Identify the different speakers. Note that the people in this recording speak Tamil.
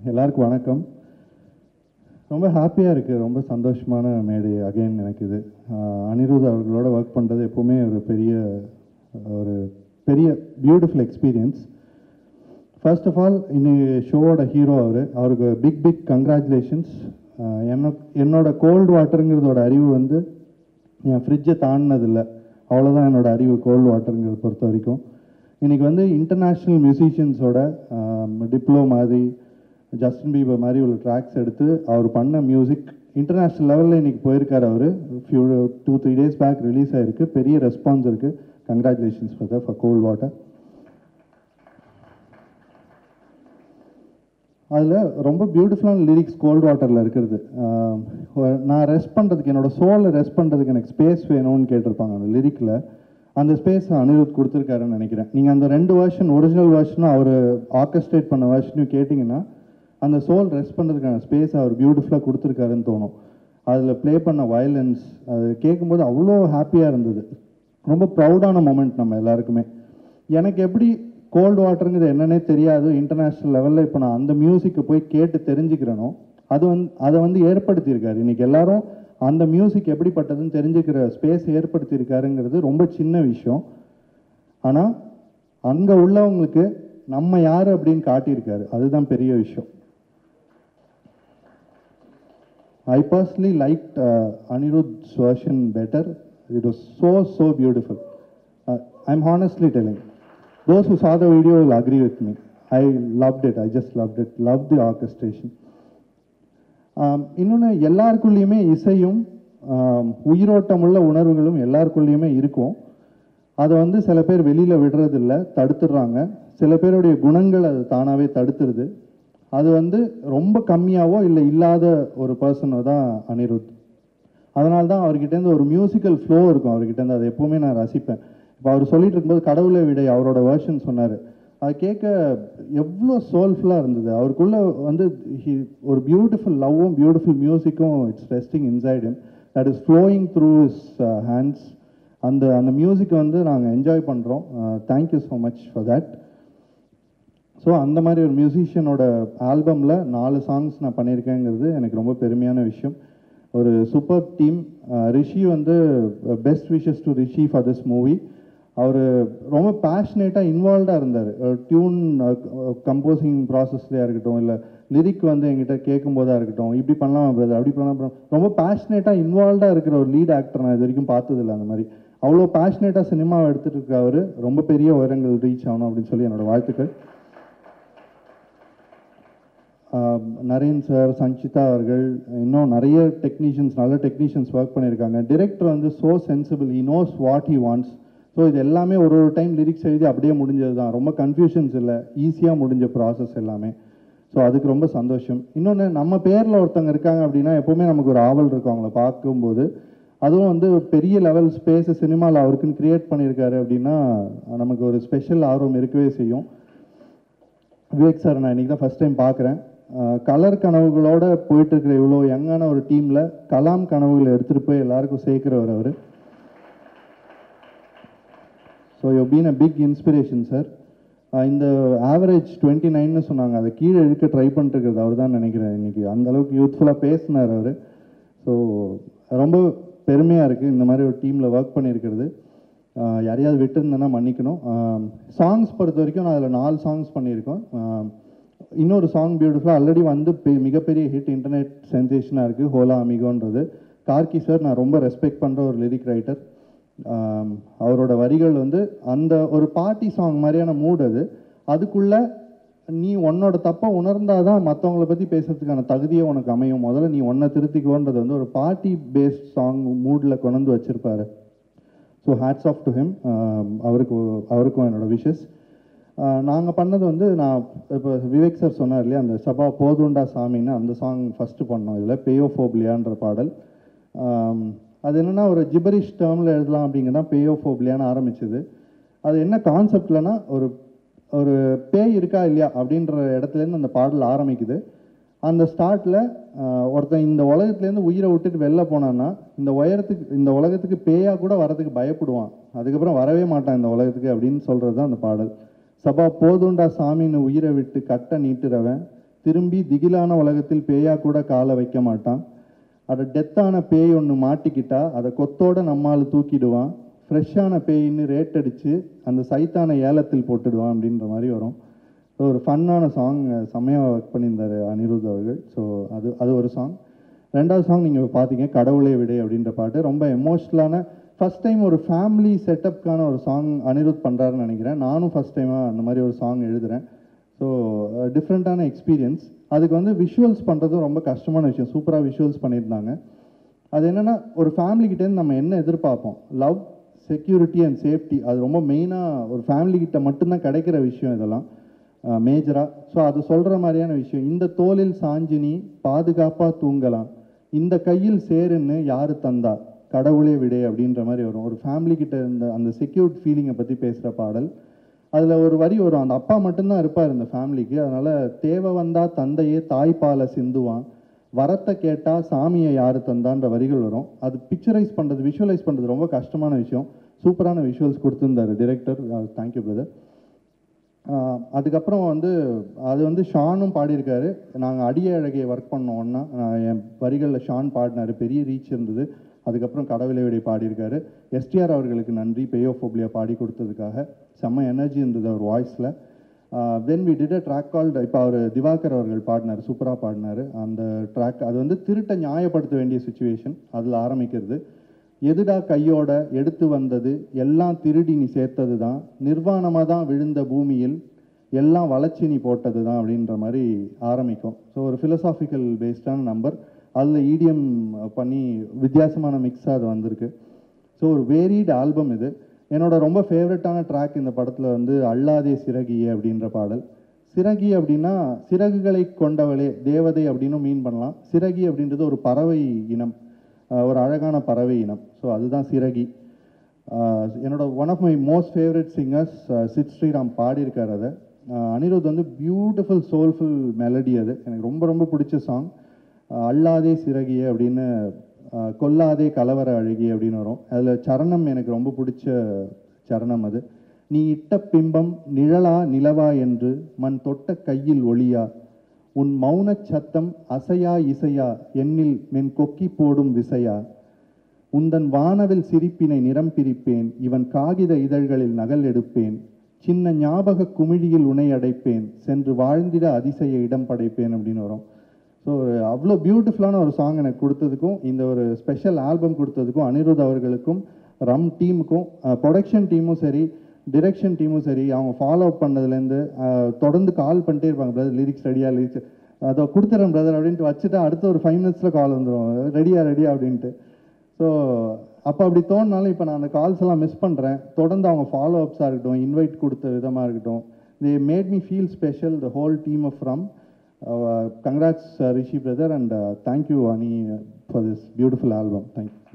Speaker 1: எல்லாருக்கும் வணக்கம் ரொம்ப ஹாப்பியாக இருக்குது ரொம்ப சந்தோஷமான மேடை அகைன் எனக்கு இது ஆஹ் அனிருத் அவர்களோட ஒர்க் பண்ணுறது எப்போவுமே ஒரு பெரிய ஒரு பெரிய beautiful experience first of all இன்னைக்கு ஷோவோட ஹீரோ அவர் அவருக்கு பிக் பிக் கங்க்ராச்சுலேஷன்ஸ் என்ன என்னோட கோல்டு வாட்டருங்கிறதோட அறிவு வந்து என் ஃப்ரிட்ஜை தாண்டினதில்லை அவ்வளோதான் என்னோட அறிவு கோல்டு வாட்டருங்கிறத பொறுத்த வரைக்கும் இன்னைக்கு வந்து இன்டர்நேஷ்னல் மியூசிஷியன்ஸோட டிப்ளோ மாதிரி ஜஸ்டின் பீபர் மாதிரி உள்ள ட்ராக்ஸ் எடுத்து அவர் பண்ண மியூசிக் இன்டர்நேஷ்னல் லெவலில் இன்னைக்கு போயிருக்காரு அவர் few two three days back release ஆயிருக்கு பெரிய ரெஸ்பான்ஸ் இருக்குது congratulations for the for Cold Water அதில் ரொம்ப பியூட்டிஃபுல்லான லிரிக்ஸ் கோல்ட் வாட்டரில் இருக்கிறது ஆஹ் ஒரு- நான் ரெஸ்ட் பண்ணுறதுக்கு என்னோட சோலை ரெஸ்ட் பண்ணுறதுக்கு எனக்கு ஸ்பேஸ் வேணும்னு கேட்டிருப்பாங்க அந்த லிரிக்கில் அந்த ஸ்பேஸ் அனிருத் கொடுத்துருக்காருன்னு நினைக்கிறேன் நீங்கள் அந்த ரெண்டு வெர்ஷன் ஒரிஜினல் வெர்ஷனும் அவர் ஆர்கஸ்ட்ரேட் பண்ண வெர்ஷனையும் கேட்டிங்கன்னா அந்த சோல் ரெஸ்ட் பண்ணுறதுக்கான ஸ்பேஸ் அவர் பியூட்டிஃபுல்லாக கொடுத்துருக்காருன்னு தோணும் அதில் ப்ளே பண்ண வயலன்ஸ் அது கேட்கும்போது அவ்வளோ ஹாப்பியாக இருந்தது ரொம்ப ப்ரௌடான மொமெண்ட் நம்ம எல்லாருக்குமே எனக்கு எப்படி கோல்டு வாட்டருங்கிறது என்னன்னே தெரியாது இன்டர்நேஷ்னல் லெவலில் இப்போ நான் அந்த மியூசிக்கை போய் கேட்டு தெரிஞ்சுக்கிறேனோ அது வந்து அதை வந்து ஏற்படுத்தியிருக்காரு இன்னைக்கு எல்லாரும் அந்த மியூசிக் எப்படிப்பட்டதுன்னு தெரிஞ்சுக்கிற ஸ்பேஸ் ஏற்படுத்தியிருக்காருங்கிறது ரொம்ப சின்ன விஷயம் ஆனால் அங்கே உள்ளவங்களுக்கு நம்ம யார் அப்படின்னு காட்டியிருக்காரு அதுதான் பெரிய விஷயம் I personally liked uh, Anirudh's version better. It was so, so beautiful. Uh, I'm honestly telling. Those who saw the video will agree with me. I loved it. I just loved it. Loved the orchestration. Um, இன்னொன்று எல்லாருக்குள்ளேயுமே இசையும் ஆம், உயிரோட்டமுள்ள உணர்வுகளும் எல்லாருக்குள்ளேயுமே இருக்கும் அதை வந்து சில பேர் வெளியில் விடுறதில்ல தடுத்துடுறாங்க சில பேருடைய குணங்கள் அது தானாகவே தடுத்துருது அது வந்து ரொம்ப கம்மியாவோ இல்லை இல்லாத ஒரு பர்சனோ தான் அனிருத் அதனால தான் அவர்கிட்டேருந்து ஒரு மியூசிக்கல் ஃப்ளோ இருக்கும் அவர்கிட்டேருந்து அதை எப்போவுமே நான் ரசிப்பேன் இப்போ அவர் சொல்லிட்டு இருக்கும்போது கடவுளை விடை அவரோட வேர்ஷன் சொன்னார் அது கேட்க எவ்வளோ சோல்ஃபுல்லாக இருந்தது அவருக்குள்ள வந்து he ஒரு பியூட்டிஃபுல் லவ்வும் பியூட்டிஃபுல் மியூசிக்கும் it's resting inside him that is flowing through his hands அந்த அந்த மியூசிக்கை வந்து நாங்கள் என்ஜாய் பண்ணுறோம் thank you so much for that so அந்த மாதிரி ஒரு மியூசிஷியனோட ஆல்பமில் நாலு சாங்ஸ் நான் பண்ணியிருக்கேங்கிறது எனக்கு ரொம்ப பெருமையான விஷயம் ஒரு சூப்பர் டீம் ரிஷி வந்து best wishes to Rishi for this movie அவர் ரொம்ப பேஷனேட்டாக இன்வால்வ்டாக இருந்தார் டியூன் கம்போசிங் ப்ராசஸ்லையாக இருக்கட்டும் இல்லை லிரிக் வந்து எங்கிட்ட கேட்கும் போதா இருக்கட்டும் இப்படி பண்ணலாம் பிரதர் அப்படி பண்ணலாம் brother. ரொம்ப பேஷனேட்டாக இன்வால்வ்டாக இருக்கிற ஒரு லீட் ஆக்டர் நான் இது வரைக்கும் பார்த்ததில்ல அந்த மாதிரி அவ்வளோ பேஷனேட்டாக சினிமாவை எடுத்துகிட்டு இருக்க அவர் ரொம்ப பெரிய உயரங்கள் ரீச் ஆகணும் அப்படின்னு சொல்லி என்னோட வாழ்த்துக்கள் ஆஹ் நரேன் சார் சஞ்சிதா அவர்கள் இன்னும் நிறைய டெக்னீஷியன்ஸ் நல்ல டெக்னீஷியன்ஸ் ஒர்க் பண்ணியிருக்காங்க டிரெக்டர் வந்து so sensible he knows what he wants so இது எல்லாமே ஒரு ஒரு டைம் லிரிக்ஸ் எழுதி அப்படியே முடிஞ்சது தான் ரொம்ப கன்ஃபியூஷன்ஸ் இல்லை ஈஸியாக முடிஞ்ச ப்ராசஸ் எல்லாமே ஸோ அதுக்கு ரொம்ப சந்தோஷம் இன்னொன்று நம்ம பேரில் ஒருத்தவங்க இருக்காங்க அப்படின்னா எப்போவுமே நமக்கு ஒரு ஆவல் இருக்கும் அவங்கள பார்க்கும்போது அதுவும் வந்து பெரிய லெவல் ஸ்பேஸ் சினிமாவில் அவருக்குன்னு கிரியேட் பண்ணியிருக்காரு அப்படின்னா நமக்கு ஒரு ஸ்பெஷல் ஆர்வம் இருக்கவே செய்யும் விவேக் சார் நான் இன்னைக்கு தான் ஃபர்ஸ்ட் டைம் பார்க்குறேன் கலர் கனவுகளோட போயிட்டு இருக்கிற இவ்வளோ யங்கான ஒரு டீமில் கலாம் கனவுகளை எடுத்துகிட்டு போய் எல்லாருக்கும் சேர்க்கிறவர் அவர் so you been a big inspiration sir இந்த ஆவரேஜ் டுவெண்ட்டி நைன்னு சொன்னாங்க அதை கீழே இழுக்க ட்ரை பண்ணிட்டுருக்கிறது அவர் தான் நினைக்கிறேன் இன்னைக்கு அந்த அளவுக்கு யூத்ஃபுல்லாக பேசினார் அவர் ஸோ ரொம்ப பெருமையாக இருக்குது இந்த மாதிரி ஒரு டீமில் ஒர்க் பண்ணியிருக்கிறது ஆஹ் யாரையாவது விட்டுருந்தேன்னா மன்னிக்கணும் சாங்ஸ் பொறுத்த வரைக்கும் நான் அதில் நாலு சாங்ஸ் பண்ணியிருக்கோம் ஆஹ் இன்னொரு சாங் பியூட்டிஃபுல்லாக ஆல்ரெடி வந்து பெ- மிகப்பெரிய ஹிட் இன்டர்நெட் சென்சேஷனாக இருக்குது ஹோலா அமிகோன்றது கார்கி சார் நான் ரொம்ப ரெஸ்பெக்ட் பண்ணுற ஒரு லிரிக் ரைட்டர் அவரோட வரிகள் வந்து அந்த ஒரு பார்ட்டி சாங் மாதிரியான மூட் அது அதுக்குள்ள நீ உன்னோட தப்பை உணர்ந்தாதான் மற்றவங்கள பற்றி பேசுறதுக்கான தகுதியே உனக்கு அமையும் முதல்ல நீ உன்னை திருத்திக்கோன்றது வந்து ஒரு பார்ட்டி பேஸ்ட் சாங் மூடில் கொண்டு வந்து வச்சிருப்பாரு so hats off to him அவருக்கு அவருக்கும் என்னோட விஷஸ் நாங்கள் பண்ணது வந்து நான் இப்போ விவேக் சார் சொன்னார் இல்லையா அந்த சபா போதுண்டா சாமின்னு அந்த சாங் ஃபஸ்ட்டு பண்ணோம் இதில் பேயோஃபோப்லியான்ற பாடல் ஆம், அது என்னன்னா ஒரு ஜிபரிஷ் டேர்மில் எழுதலாம் அப்படிங்கன்னா பேயோஃபோப்லியான்னு ஆரம்பிச்சது அது என்ன கான்செப்ட்லனா ஒரு ஒரு பேய் இருக்கா இல்லையா அப்படின்ற இடத்துலேருந்து அந்த பாடல் ஆரம்பிக்குது அந்த ஸ்டார்ட்டில் ஒருத்தன் இந்த உலகத்துலேருந்து உயிரை விட்டுட்டு வெளில போனான்னா இந்த உயரத்துக்கு இந்த உலகத்துக்கு பேயா கூட வரதுக்கு பயப்படுவான் அதுக்கப்புறம் வரவே மாட்டான் இந்த உலகத்துக்கு அப்படின்னு சொல்கிறது தான் அந்த பாடல் சபா போதுண்டா சாமின்னு உயிரை விட்டு கட்ட நீட்டுறவன் திரும்பி திகிலான உலகத்தில் பேயா கூட காலை வைக்க மாட்டான் அதை டெத்தான பேய் ஒன்று மாட்டிக்கிட்டா அதை கொத்தோட நம்மால் தூக்கிடுவான் ஃப்ரெஷ்ஷான பேயின்னு ரேட் அடித்து அந்த சைத்தான ஏலத்தில் போட்டுடுவான் அப்படின்ற மாதிரி வரும் ஸோ ஒரு ஃபன்னான சாங் செம்மையாக ஒர்க் பண்ணியிருந்தார் அனிருத் அவர்கள் ஸோ அது அது ஒரு சாங் ரெண்டாவது சாங் நீங்கள் பார்த்தீங்க கடவுளே விடை அப்படின்ற பாட்டு ரொம்ப எமோஷ்னலான ஃபர்ஸ்ட் டைம் ஒரு ஃபேமிலி செட்டப்க்கான ஒரு சாங் அனிருத் பண்ணுறாருன்னு நினைக்கிறேன் நானும் ஃபர்ஸ்ட் டைமாக அந்த மாதிரி ஒரு சாங் எழுதுகிறேன் ஸோ டிஃப்ரெண்ட்டான எக்ஸ்பீரியன்ஸ் அதுக்கு வந்து விஷுவல்ஸ் பண்ணுறதும் ரொம்ப கஷ்டமான விஷயம் சூப்பராக விஷுவல்ஸ் பண்ணியிருந்தாங்க அது என்னென்னா ஒரு ஃபேமிலிக்கிட்டேருந்து நம்ம என்ன எதிர்பார்ப்போம் லவ் செக்யூரிட்டி அண்ட் சேஃப்டி அது ரொம்ப மெயினாக ஒரு ஃபேமிலிக்கிட்ட மட்டும்தான் கிடைக்கிற விஷயம் இதெல்லாம் மேஜராக ஸோ அது சொல்கிற மாதிரியான விஷயம் இந்த தோலில் சாஞ்சி நீ பாதுகாப்பாக தூங்கலாம் இந்த கையில் சேருன்னு யாரு தந்தா கடவுளே விடே அப்படின்ற மாதிரி வரும் ஒரு ஃபேமிலி கிட்ட இருந்த அந்த செக்யூர்ட் ஃபீலிங்கை பற்றி பேசுகிற பாடல் அதில் ஒரு வரி வரும் அந்த அப்பா மட்டும்தான் இருப்பார் இந்த ஃபேமிலிக்கு அதனால் தேவை வந்தா தந்தையே தாய்ப்பாலை சிந்துவான் வரத்தை கேட்டால் சாமியை யாரு தந்தான்ற வரிகள் வரும் அது பிக்சரைஸ் பண்ணுறது விஷுவலைஸ் பண்ணுறது ரொம்ப கஷ்டமான விஷயம் சூப்பரான விஷுவல்ஸ் கொடுத்துருந்தாரு டிரெக்டர் தேங்க்யூ பிரதர் ஆஹ் அதுக்கப்புறம் வந்து அது வந்து ஷானும் பாடியிருக்காரு நாங்கள் அடிய அழகையை ஒர்க் பண்ணோம் ஒன்றா என் வரிகளில் ஷான் பாடினாரு பெரிய ரீச் இருந்தது அதுக்கப்புறம் கடவுளை விடை பாடியிருக்காரு எஸ்டிஆர் அவர்களுக்கு நன்றி பேயோ ஃபோப்லியா பாடி கொடுத்ததுக்காக செம்ம எனர்ஜி இருந்தது அவர் வாய்ஸில் then we did a track called இப்போ அவர் திவாகர் அவர்கள் பாடினார் சூப்பராக பாடினார் அந்த ட்ராக் அது வந்து திருட்டை நியாயப்படுத்த வேண்டிய சுச்சுவேஷன் அதில் ஆரம்பிக்கிறது எதுடா கையோட எடுத்து வந்தது எல்லாம் திருடி நீ சேர்த்தது தான் நிர்வாணமாக தான் விழுந்த பூமியில் எல்லாம் வளர்ச்சி நீ போட்டது தான் அப்படின்ற மாதிரி ஆரம்பிக்கும் ஸோ ஒரு ஃபிலசாபிக்கல் பேஸ்டான நம்பர் அதில் இடிஎம் பண்ணி வித்தியாசமான மிக்ஸாக அது வந்திருக்கு ஸோ ஒரு வேரிட் ஆல்பம் இது என்னோட ரொம்ப ஃபேவரட்டான ட்ராக் இந்த படத்தில் வந்து அல்லாதே சிறகியே அப்படின்ற பாடல் சிறகி அப்படின்னா சிறகுகளை கொண்டவளே தேவதை அப்படின்னு மீன் பண்ணலாம் சிறகி அப்படின்றது ஒரு பறவை இனம் ஆஹ் ஒரு அழகான பறவை இனம் ஸோ அதுதான் சிறகி ஆஹ் என்னோட one of my most favourite singers Sid Sriram பாடியிருக்கார் அதை ஆஹ் அனிருத் வந்து பியூட்டிஃபுல் சோல்ஃபுல் மெலடி அது எனக்கு ரொம்ப ரொம்ப பிடிச்ச சாங் அல்லாதே சிறகியே அப்படின்னு ஆஹ் கொல்லாதே கலவர அழகி அப்படின்னு வரும் அதில் சரணம் எனக்கு ரொம்ப பிடிச்ச சரணம் அது நீ இட்ட பிம்பம் நிழலா நிலவா என்று மண் தொட்ட கையில் ஒளியா உன் மௌனச் சத்தம் அசையா இசையா என்னில் மென் கொக்கி போடும் விசையா உந்தன் வானவில் சிரிப்பினை நிறம் பிரிப்பேன் இவன் காகித இதழ்களில் நகல் எடுப்பேன் சின்ன ஞாபக குமிழியில் உனை அடைப்பேன் சென்று வாழ்ந்திட அதிசய இடம் படைப்பேன் அப்படின்னு வரும் ஸோ அவ்வளோ பியூட்டிஃபுல்லான ஒரு சாங் எனக்கு கொடுத்ததுக்கும் இந்த ஒரு ஸ்பெஷல் ஆல்பம் கொடுத்ததுக்கும் அனிருத் அவர்களுக்கும் ரம் டீமுக்கும் ப்ரொடக்ஷன் டீமும் சரி டிரெக்ஷன் டீமும் சரி அவங்க ஃபாலோ அப் பண்ணதுலேருந்து அஹ், தொடர்ந்து கால் பண்ணிட்டே இருப்பாங்க பிரதர் லிரிக்ஸ் ரெடியா லிரிக்ஸ் அதை கொடுத்துறேன் பிரதர் அப்படின்ட்டு வச்சுட்டு அடுத்த ஒரு ஃபைவ் மினிட்ஸில் கால் வந்துடும் ரெடியா ரெடியா அப்படின்ட்டு ஸோ அப்போ அப்படி தோணுனாலும் இப்போ நான் அந்த கால்ஸ் எல்லாம் மிஸ் பண்ணுறேன் தொடர்ந்து அவங்க ஃபாலோ அப்ஸாக இருக்கட்டும் இன்வைட் கொடுத்த விதமாக இருக்கட்டும் they made me feel special the whole team of from congrats Rishi brother and thank you Ani for this beautiful album thank you